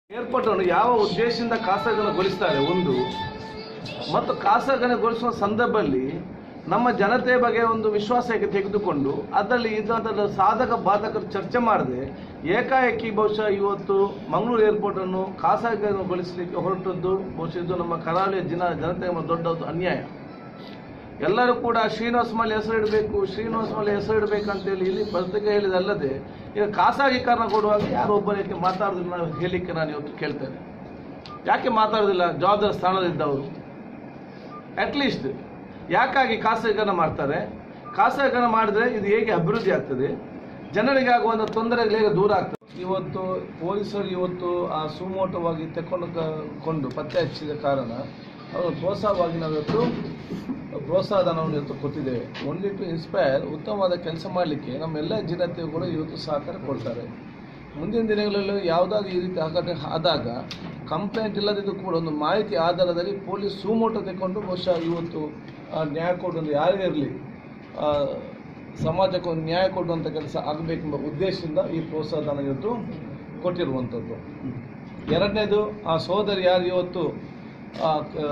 Airport ಅನ್ನು ಯಾವ ಉದ್ದೇಶದಿಂದ ಖಾಸಗಿಗೊಳಿಸ್ತಾರೆ ಒಂದು ಮತ್ತು ಖಾಸಗಿಗೊಳಿಸುವ ಸಂದರ್ಭದಲ್ಲಿ ನಮ್ಮ ಜನತೆ ಬಗ್ಗೆ ಒಂದು ವಿಶ್ವಾಸಕ್ಕೆ ತೆಗೆದುಕೊಂಡು ಅದರಲ್ಲಿ ಇದ್ದಂಥ ಸಾಧಕ ಬಾಧಕ ಚರ್ಚೆ ಮಾಡದೆ ಏಕಾಏಕಿ ಬಹುಶಃ ಇವತ್ತು ಮಂಗಳೂರು ಏರ್ಪೋರ್ಟ್ ಅನ್ನು ಖಾಸಗಿಗೊಳಿಸಲಿಕ್ಕೆ ಹೊರಟದ್ದು ಬಹುಶಃ ಇದು ನಮ್ಮ ಕರಾವಳಿಯ ಜನ ಜನತೆಗೆ ಒಂದು ದೊಡ್ಡ ಒಂದು ಅನ್ಯಾಯ ಎಲ್ಲರೂ ಕೂಡ ಶ್ರೀನಿವಾಸ ಮಲೆ ಹೆಸರು ಇಡಬೇಕು ಶ್ರೀನಿವಾಸ ಮಲೆ ಹೆಸರು ಇಡಬೇಕಂತೇಳಿ ಇಲ್ಲಿ ಪತ್ರಿಕೆ ಹೇಳಿದಲ್ಲದೆ ಈಗ ಖಾಸಗೀಕರಣ ಕೊಡುವಾಗ ಯಾರು ಒಬ್ಬರಿಗೆ ಮಾತಾಡೋದಿಲ್ಲ ನಾವು ಹೇಳಲಿಕ್ಕೆ ನಾನು ಇವತ್ತು ಕೇಳ್ತೇನೆ ಯಾಕೆ ಮಾತಾಡೋದಿಲ್ಲ ಜವಾಬ್ದಾರಿ ಸ್ಥಾನದಲ್ಲಿದ್ದವರು ಅಟ್ಲೀಸ್ಟ್ ಯಾಕಾಗಿ ಖಾಸಗೀಕರಣ ಮಾಡ್ತಾರೆ ಖಾಸಗೀಕರಣ ಮಾಡಿದ್ರೆ ಇದು ಹೇಗೆ ಅಭಿವೃದ್ಧಿ ಆಗ್ತದೆ ಜನರಿಗೆ ಆಗುವಂಥ ತೊಂದರೆಗಳು ಹೇಗೆ ದೂರ ಆಗ್ತದೆ ಇವತ್ತು ಪೊಲೀಸರು ಇವತ್ತು ಆ ಸುಮೋಟವಾಗಿ ತೆಕ್ಕೊಂಡು ಕ- ಕೊಂಡು ಪತ್ತೆ ಹಚ್ಚಿದ ಕಾರಣ ಅವರು ಪ್ರೋತ್ಸಾಹವಾಗಿ ನಾವು ಇವತ್ತು ಪ್ರೋತ್ಸಾಹಧನವನ್ನು ಇವತ್ತು ಕೊಟ್ಟಿದ್ದೇವೆ ಓನ್ಲಿ ಟು ಇನ್ಸ್ಪೈರ್ ಉತ್ತಮವಾದ ಕೆಲಸ ಮಾಡಲಿಕ್ಕೆ ನಮ್ಮೆಲ್ಲ ಜನತೆಯು ಕೂಡ ಇವತ್ತು ಸಹಕಾರ ಕೊಡ್ತಾರೆ ಮುಂದಿನ ದಿನಗಳಲ್ಲಿ ಯಾವುದಾದ್ರೂ ಈ ರೀತಿ ಆಘಾತ ಆದಾಗ ಕಂಪ್ಲೇಂಟ್ ಇಲ್ಲದಿದ್ದು ಕೂಡ ಒಂದು ಮಾಹಿತಿ ಆಧಾರದಲ್ಲಿ ಪೊಲೀಸ್ ಸುಮೋಟೋ ತೆಕ್ಕೊಂಡು ಬಹುಶಃ ಇವತ್ತು ಆ ನ್ಯಾಯ ಕೊಡೋದು ಯಾರೇ ಇರಲಿ ಸಮಾಜಕ್ಕೆ ಒಂದು ನ್ಯಾಯ ಕೊಡುವಂಥ ಕೆಲಸ ಆಗಬೇಕೆಂಬ ಉದ್ದೇಶದಿಂದ ಈ ಪ್ರೋತ್ಸಾಹಧನ ಇವತ್ತು ಕೊಟ್ಟಿರುವಂಥದ್ದು ಎರಡನೇದು ಆ ಸೋದರಿ ಯಾರು ಇವತ್ತು ಆ, ಕ-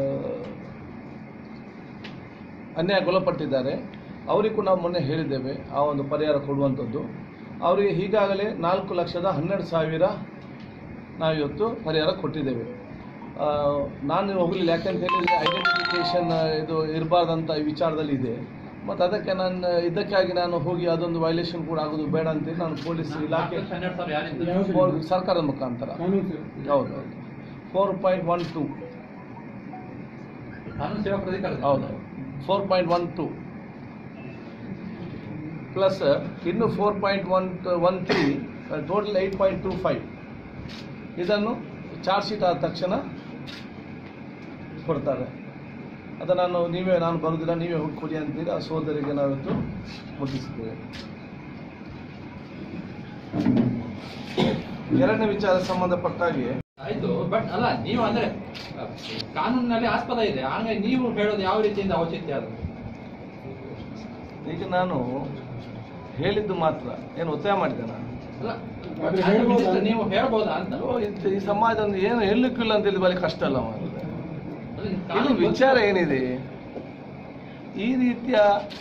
ಅನ್ಯಾಯಕ್ಕೊಳಪಟ್ಟಿದ್ದಾರೆ ಅವರಿಗೂ ನಾವು ಮೊನ್ನೆ ಹೇಳಿದ್ದೇವೆ ಆ ಒಂದು ಪರಿಹಾರ ಕೊಡುವಂಥದ್ದು ಅವರಿಗೆ ಈಗಾಗಲೇ ನಾಲ್ಕು ಲಕ್ಷದ ಹನ್ನೆರಡು ಸಾವಿರ ನಾವಿವತ್ತು ಪರಿಹಾರ ಕೊಟ್ಟಿದ್ದೇವೆ ಆ, ನಾನು ಹೋಗಲಿಲ್ಲ ಯಾಕಂತ ಹೇಳಿದರೆ ಐಡೆಂಟಿಫಿಕೇಷನ್ ಇದು ಇರಬಾರ್ದಂತ ಈ ವಿಚಾರದಲ್ಲಿ ಇದೆ ಮತ್ತು ಅದಕ್ಕೆ ನಾನು ಇದಕ್ಕಾಗಿ ನಾನು ಹೋಗಿ ಅದೊಂದು ವೈಲೇಷನ್ ಕೂಡ ಆಗೋದು ಬೇಡ ಅಂತೇಳಿ ನಾನು ಪೊಲೀಸ್ ಇಲಾಖೆ ಹನ್ನೆರಡು ಸಾವಿರ ಯಾರಿಂದ ಫೋರ್- ಸರ್ಕಾರದ ಮುಖಾಂತರ ಹೌದು ಹೌದು ಫೋರ್ ಪಾಯಿಂಟ್ ಒನ್ ಟು ಕಾನೂನು ಸೇವಾ ಪ್ರಾಧಿಕಾರ ಹೌದು four point one two plus ಇನ್ನು four point one one three total eight point two five ಇದನ್ನು ಚಾರ್ಜ್ ಶೀಟ್ ಆದ ತಕ್ಷಣ ಕೊಡ್ತಾರೆ ಅದು ನಾನು ನೀವೇ ನಾನು ಬರುವುದಿಲ್ಲ ನೀವೇ ಹೋಗಿ ಕೊಡಿ ಅಂತೇಳಿ ಆ ಸೋದರಿಗೆ ನಾವಿತ್ತು ಮುಟ್ಟಿಸಿದ್ದೇವೆ ಎರಡನೇ ವಿಚಾರ ಸಂಬಂಧಪಟ್ಟ ಹಾಗೆ ಆಯ್ತು ಬಟ್ ಅಲ್ಲ ನೀವು ಅಂದ್ರೆ ಅಹ್, ಕಾನೂನಿನಲ್ಲಿ ಆಸ್ಪದ ಇದೆ ಹಾಗಾಗಿ ನೀವು ಹೇಳೋದು ಯಾವ ರೀತಿಯಿಂದ ಔಚಿತ್ಯ ಅದು ಈಗ ನಾನು ಹೇಳಿದ್ದು ಮಾತ್ರ ಏನು ಒತ್ತಾಯ ಮಾಡಿದೆ ನಾನು ಅಲ್ಲ as a minister ನೀವು ಹೇಳ್ಬೋದಾ ಅಂತ ಓ, ಇದು ಈ ಸಮಾಜ ಒಂದು ಏನು ಹೇಳಲಿಕ್ಕಿಲ್ಲ ಅಂತ ಹೇಳಿ ಬಳಿ ಕಷ್ಟ ಅಲ್ಲ ಮಾರ್ರೆ. ಅಲ್ಲ, ಇದು ಇಲ್ಲಿ ಕಾನೂನು ವಿಚಾರ ಏನಿದೆ ಈ ರೀತಿಯ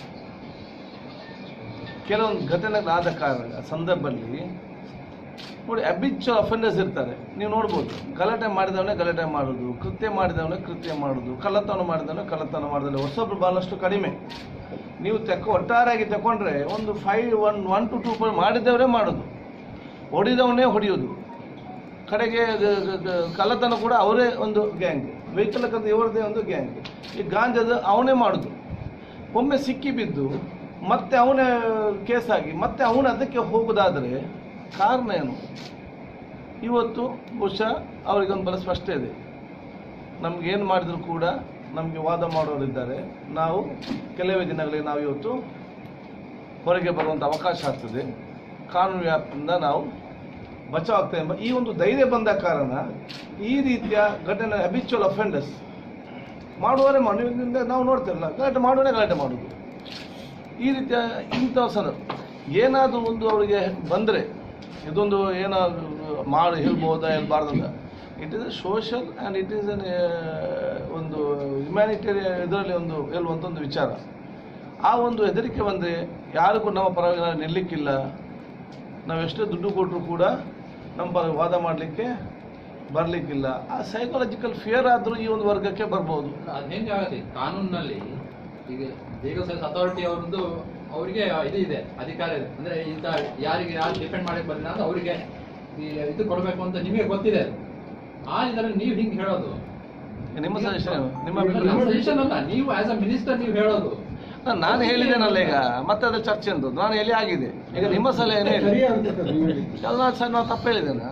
ಕೆಲವೊಂದು ಘಟನೆಗಳಾದ ಕಾರಣ ಸಂದರ್ಭದಲ್ಲಿ ನೋಡಿ ಅಬಿಚುವಲ್ ಅಫೆಂಡರ್ಸ್ ಇರ್ತಾರೆ ನೀವು ನೋಡ್ಬೋದು ಗಲಾಟೆ ಮಾಡಿದವನೇ ಗಲಾಟೆ ಮಾಡೋದು ಕೃತ್ಯ ಮಾಡಿದವನೇ ಕೃತ್ಯ ಮಾಡೋದು ಕಳ್ಳತನ ಮಾಡಿದವನೇ ಕಳ್ಳತನ ಮಾಡಿದವನೇ ಹೊಸೊಬ್ರು ಭಾಳಷ್ಟು ಕಡಿಮೆ ನೀವು ತೆಕ್ಕ ಒಟ್ಟಾರೆಯಾಗಿ ತಗೊಂಡ್ರೆ ಒಂದು five one one two two point ಮಾಡಿದವರೇ ಮಾಡೋದು ಹೊಡಿದವನೇ ಹೊಡೆಯೋದು ಕಡೆಗೆ ಗ- ಗ- ಗ- ಕಳ್ಳತನ ಕೂಡ ಅವರೇ ಒಂದು ಗ್ಯಾಂಗ್ ವೆಹಿಕಲ್ ಕಂತ ಇವರದೇ ಒಂದು ಗ್ಯಾಂಗ್ ಈ ಗಾಂಜದ ಅವನೇ ಮಾಡೋದು ಒಮ್ಮೆ ಸಿಕ್ಕಿ ಬಿದ್ದು ಮತ್ತೆ ಅವನೇ ಕೇಸಾಗಿ ಮತ್ತೆ ಅವನು ಅದಕ್ಕೆ ಹೋಗೋದಾದರೆ ಕಾರಣ ಏನು ಇವತ್ತು ಬಹುಶಃ ಅವರಿಗೊಂದು ಬಲ ಸ್ಪಷ್ಟ ಇದೆ ನಮಗೇನು ಮಾಡಿದ್ರು ಕೂಡ ನಮಗೆ ವಾದ ಮಾಡೋರಿದ್ದಾರೆ ನಾವು ಕೆಲವೇ ದಿನಗಳಿಗೆ ನಾವು ಇವತ್ತು ಹೊರಗೆ ಬರುವಂಥ ಅವಕಾಶ ಆಗ್ತದೆ ಕಾನೂನು ವ್ಯಾಪ್ತಿಯಿಂದ ನಾವು ಬಚಾವ್ ಆಗ್ತದೆ ಎಂಬ ಈ ಒಂದು ಧೈರ್ಯ ಬಂದ ಕಾರಣ ಈ ರೀತಿಯ ಘಟನೆ ಅಬಿಚುವಲ್ ಅಫೆಂಡರ್ಸ್ ಮಾಡುವವರೇ ಮಾಡಿ ನಾವು ನೋಡ್ತೇವಲ್ಲ ಗಲಾಟೆ ಮಾಡುವವರೇ ಗಲಾಟೆ ಮಾಡೋದು ಈ ರೀತಿಯ ಇಂಥ ಸಲ ಏನಾದರೂ ಒಂದು ಅವರಿಗೆ ಬಂದರೆ ಇದೊಂದು ಏನಾದರೂ ಮಾಡಿ ಹೇಳ್ಬೋದಾ ಹೇಳ್ಬಾರ್ದಂತ it is a social and it is an ಒಂದು ಹ್ಯುಮ್ಯಾನಿಟೇರಿಯನ್ ಇದರಲ್ಲಿ ಒಂದು ಹೇಳುವಂಥ ಒಂದು ವಿಚಾರ ಆ ಒಂದು ಹೆದರಿಕೆ ಬಂದರೆ ಯಾರಿಗೂ ನಮ್ಮ ಪರವಾಗಿ ನಾವು ನಿಲ್ಲಕ್ಕಿಲ್ಲ ನಾವು ಎಷ್ಟೇ ದುಡ್ಡು ಕೊಟ್ಟರು ಕೂಡ ನಮ್ಮ ಪರ ವಾದ ಮಾಡಲಿಕ್ಕೆ ಬರಲಿಕ್ಕಿಲ್ಲ ಆ ಸೈಕಾಲಜಿಕಲ್ ಫಿಯರ್ ಆದರೂ ಈ ಒಂದು ವರ್ಗಕ್ಕೆ ಬರ್ಬೋದು ಅದು ಹೆಂಗೆ ಆಗತ್ತೆ ಕಾನೂನಿನಲ್ಲಿ ಈಗ ಲೀಗಲ್ ಸರ್ವಿಸ್ ಅಥಾರಿಟಿ ಅವ್ರದ್ದು ಅವರಿಗೆ ಇದು ಇದೆ ಅಧಿಕಾರ ಇದೆ ಅಂದ್ರೆ ಇಂಥ ಯಾರಿಗೆ ಯಾರು ಡಿಪೆಂಡ್ ಮಾಡಕ್ಕೆ ಬಂದಿಲ್ಲ ಅಂತ ಅವರಿಗೆ ಈ ಇದು ಕೊಡಬೇಕು ಅಂತ ನಿಮಗೆ ಗೊತ್ತಿದೆ ಅದು. ಆ ಇದರಲ್ಲಿ ನೀವು ಹಿಂಗೆ ಹೇಳೋದು ನಿಮ್ಮ ಸಜೆಷನ್ ನಿಮ್ಮ ನಮ್ಮ ಅಭಿಪ್ರಾಯ suggestion ಅಲ್ಲ ನೀವು ಆಸ್ ಅ ಮಿನಿಸ್ಟರ್ ನೀವು ಹೇಳೋದು ನಾನು- ನಾನು ಹೇಳಿದ್ದೇನಲ್ಲ ಈಗ ಮತ್ತೆ ಅದು ಚರ್ಚೆ ಅಂತ ನಾನು ಎಲ್ಲಿ ಆಗಿದೆ ಈಗ ನಿಮ್ಮ ಸಲಹೆ ಏನು ಹೇಳಿ ಎಲ್ಲ ಸರ್ ನಾವು ತಪ್ಪು ಹೇಳಿದ್ದೇನಾ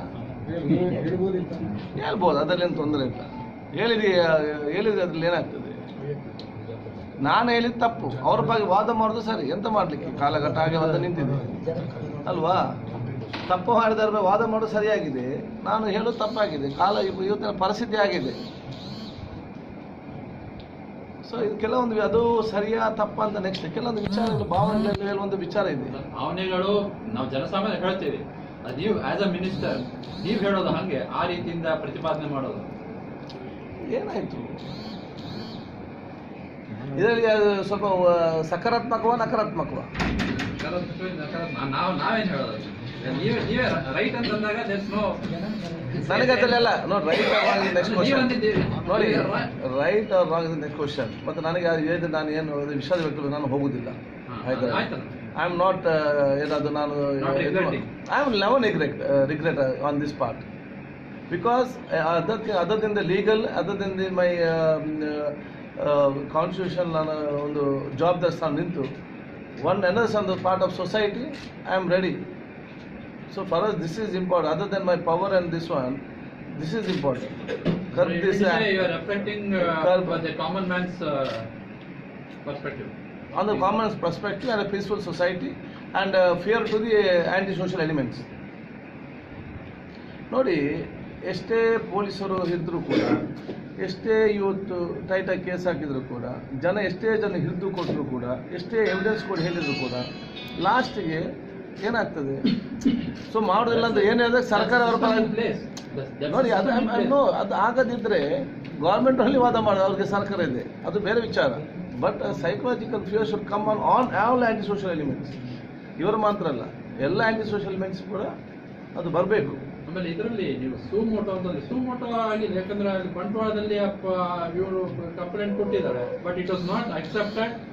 ಹೇಳ್ಬೋದು ಅದರಲ್ಲೇನು ತೊಂದರೆ ಇಲ್ಲ ಹೇಳಿದ ಹೇಳಿದ್ರೆ ಅದ್ರಲ್ಲಿ ಏನಾಗ್ತದೆ ನಾನು ಹೇಳಿದ ತಪ್ಪು ಅವ್ರ ಬಗ್ಗೆ ವಾದ ಮಾಡೋದು ಸರಿ ಎಂತ ಮಾಡಲಿಕ್ಕೆ ಕಾಲಘಟ್ಟ ಹಾಗೆ ಬಂದು ನಿಂತಿದೆ ಅಲ್ವಾ ತಪ್ಪು ಮಾಡಿದವ್ರ ಮೇಲೆ ವಾದ ಮಾಡೋದು ಸರಿಯಾಗಿದೆ ನಾನು ಹೇಳೋದು ತಪ್ಪಾಗಿದೆ ಕಾಲ ಇವ- ಇವತ್ತಿನ ಪರಿಸ್ಥಿತಿ ಆಗಿದೆ ಸೊ ಇದು ಕೆಲವೊಂದು ಅದು ಸರಿಯಾ ತಪ್ಪ ಅಂತ ನೆಕ್ಸ್ಟ್ ಕೆಲವೊಂದು ವಿಚಾರಗಳು ಭಾವನೆಗಳಲ್ಲಿ ಹೇಳುವಂಥ ವಿಚಾರ ಇದೆ ಭಾವನೆಗಳು ನಾವು ಜನಸಾಮಾನ್ಯ ಹೇಳ್ತೀವಿ ಅದು ನೀವು ಆಸ್ ಅ ಮಿನಿಸ್ಟರ್ ನೀವು ಹೇಳೋದು ಹಂಗೆ ಆ ರೀತಿಯಿಂದ ಪ್ರತಿಪಾದನೆ ಮಾಡೋದು ಏನಾಯ್ತು ಇದರಲ್ಲಿ ಅದು ಸ್ವಲ್ಪ ವ- ಸಕಾರಾತ್ಮಕವ ನಕಾರಾತ್ಮಕವ ನಾವು ನಾವೇನ್ ಹೇಳೋದು ನೀವೇ ನೀವೇ ರೈಟ್ ಅಂತಂದಾಗ there's no ನನಗೆ ಅದಲ್ಲೆಲ್ಲ ನೋಡಿ ರೈಟ್ ನೆಕ್ಸ್ಟ್ ನೀವು ಕ್ವಶನ್ ಅಂದಿದ್ದೀರಿ. ನೋಡಿ ರ- right or wrong next question ಮತ್ತೆ ನನಗೆ ಅದು ಹೇಳಿದ್ರೆ ನಾನು ಏನು ಅದು ವಿಷಾದ ವ್ಯಕ್ತಿ ನಾನು ಹೋಗುದಿಲ್ಲ ಹಾ, ಆಯ್ತಾ ಆಯ್ತಲ್ಲ. ಐ ಆಮ್ ನಾಟ್ ಏನಾದ್ರು ನಾನು Not regretting. I am even regret regret on this part because other other than the legal other than the my constitution ನಾನು ಒಂದು ಜವಾಬ್ದಾರಿ ಸ್ಥಾನ ನಿಂತು one owners on the part of society I am ready so for us this is important other than my power and this one this is important So you this say you are reflecting uh, Curb. for the common man's uh, perspective. on the common perspective and a peaceful society and uh, fear to the anti-social elements. ನೋಡಿ ಎಷ್ಟೇ ಪೊಲೀಸರು ಹಿಡಿದ್ರು ಕೂಡ ಎಷ್ಟೇ ಇವತ್ತು ಟೈಟಾಗಿ case ಹಾಕಿದ್ರು ಕೂಡ ಜನ ಎಷ್ಟೇ ಜನ ಹಿಡಿದು ಕೊಟ್ಟರು ಕೂಡ ಎಷ್ಟೇ ಎವಿಡೆನ್ಸ್ ಕೊಡಿ ಹೇಳಿದ್ರು ಕೂಡ ಲಾಸ್ಟಿಗೆ ಏನಾಗ್ತದೆ ಸೊ ಮಾಡೋದಿಲ್ಲ ಅಂತ ಏನು ಹೇಳಿದ್ರೆ ಸರ್ಕಾರ ಅವರ That's ಪರ in place. That's- that's ನೋಡಿ ಅದು in place. ನೋ ಅದು ಆಗದಿದ್ರೆ ಗೌರ್ಮೆಂಟ್ ಅಲ್ಲಿ ವಾದ ಮಾಡೋದು ಅವ್ರಿಗೆ ಸರ್ಕಾರ ಇದೆ ಅದು ಬೇರೆ ವಿಚಾರ but psychological fear should come on on all anti social elements ಇವರು ಮಾತ್ರ ಅಲ್ಲ ಎಲ್ಲ ಆಂಟಿ ಸೋಷಿಯಲ್ ಎಲಿಮೆಂಟ್ಸ್ ಕೂಡ ಅದು ಬರಬೇಕು ಆಮೇಲೆ ಇದರಲ್ಲಿ ನೀವು ಸುಮೋಟೋ ಅಂತಂದ್ರೆ ಸುಮೋಟೋ ಆಗಿದೆ ಯಾಕಂದ್ರೆ ಅಲ್ಲಿ ಬಂಟ್ವಾಳದಲ್ಲಿ ಇವರು ಕಂಪ್ಲೇಂಟ್ ಕೊಟ್ಟಿದ್ದಾರೆ but it was not accepted